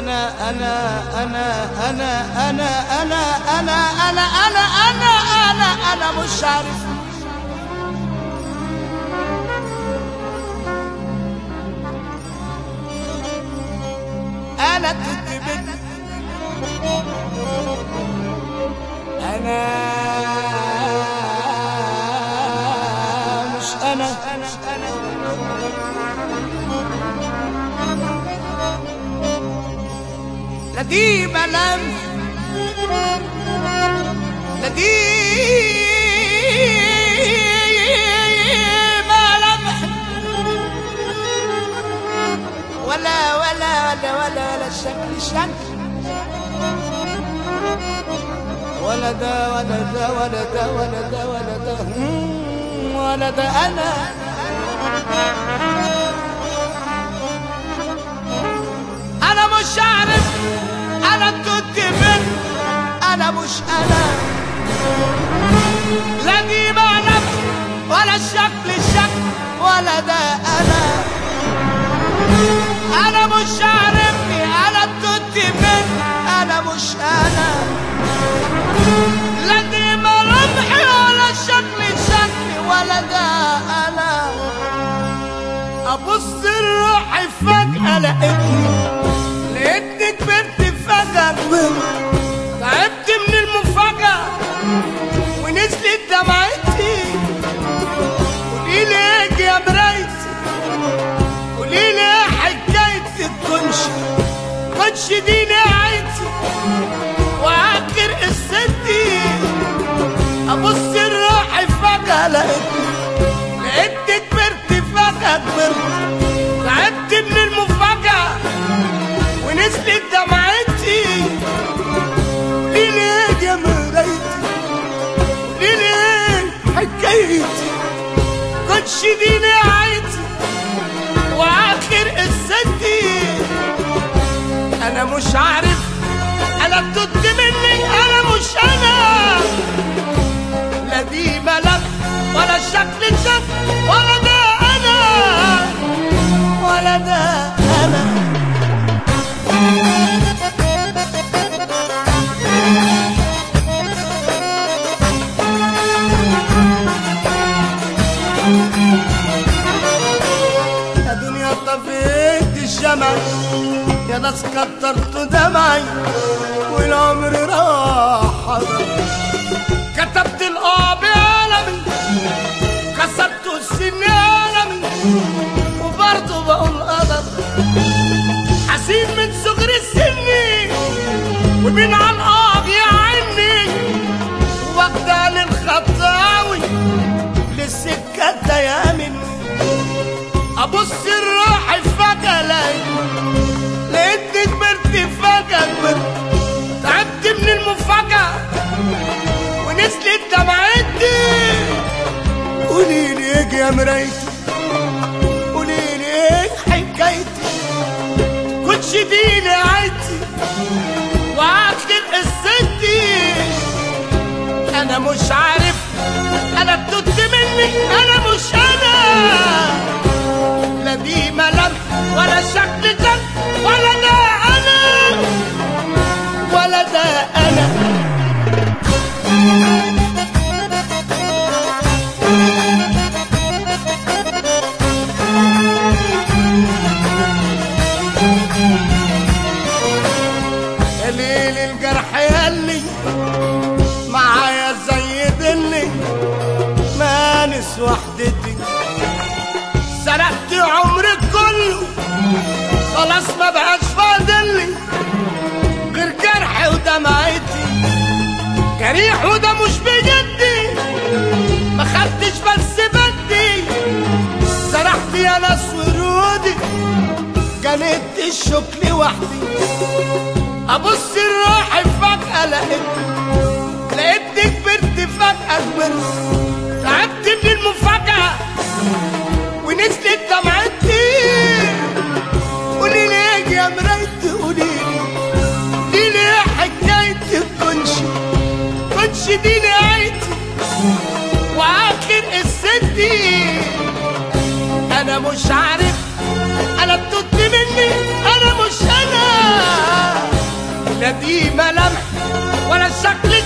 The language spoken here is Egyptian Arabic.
انا انا انا انا انا انا انا انا انا انا انا انا مش عارف انا كنت بدي انا مش انا انا انا لا دي ملام لا دي ملامح ولا ولا ولا ولا ولا شكل شكل ولا ده ولا ده ولا ده ولا ده ولا ده مم، ولا ده انا انا مش عارف انا كنت فين انا مش انا لا دي معنى ولا الشكل الشكل ولا ده انا انا مش عارفني انا كنت فين انا مش انا لا دي ملامحي ولا الشكل الشكل ولا ده انا ابص لروحي فجأة لقيتني لقيتني كبرت فجأة كبرت تعبت من المفاجأة ونزلت دمعتي قولي لي ايه يا مرايتي قولي لي ايه حكاية الكنش كنش دي نهايتي واخر قصتي ابص لروحي فجأة لقيتني لقيتني كبرت فجأة كبرت تعبت من المفاجأة ونزلت دمعتي قولي لي ايه يا مرايتي قولي لي ايه حكايتي كنتش دي نهايتي واخر قصتي انا مش عارف انا كنت مني انا مش انا لا دي ملامح ولا شكل شكل ولا ده انا ولا ده انا يا دنيا طفيت الشمع يا ناس كترت دمعي والعمر راح حضر كتبت الآه بعلمي كسرت السن علمي وبرضه بقول قدر حسين من صغر السن ومن على الآه يعني واخدة للخطاوي للسكة دايما ابص لروحي فجأة لقيت لقيتني كبرت فجأة كبرت تعبت من المفاجأة ونزلت دمعتي قولي لي ايه يا مرايتي قولي لي ايه حكايتي كنتش دي نهايتي واخر قصتي انا مش عارف انا بتوت مني انا مش انا لا دي ملامح ولا شكل جد ولا ده انا ولا ده انا يا ليل الجرح يلي معايا زي دلي مانس وحدتي سرقت عمري كله خلاص ما بقاش فاضلي غير جرحي ودمعتي جريح وده مش بجدي ما خدتش بس بدي سرحت يا ناس ورودي جنيت الشكل وحدي ابص لروحي فجأة لقيت لقيتني كبرت فجأة كبرت تعبت من المفاجأة ونزلت دمعتي قولي لي ايه يا مرايتي قولي لي قولي لي ايه حكاية الكنش كنش دي نهايتي واخر قصتي انا مش عارف انا بتوت مني انا مش انا ملامح ولا الشكل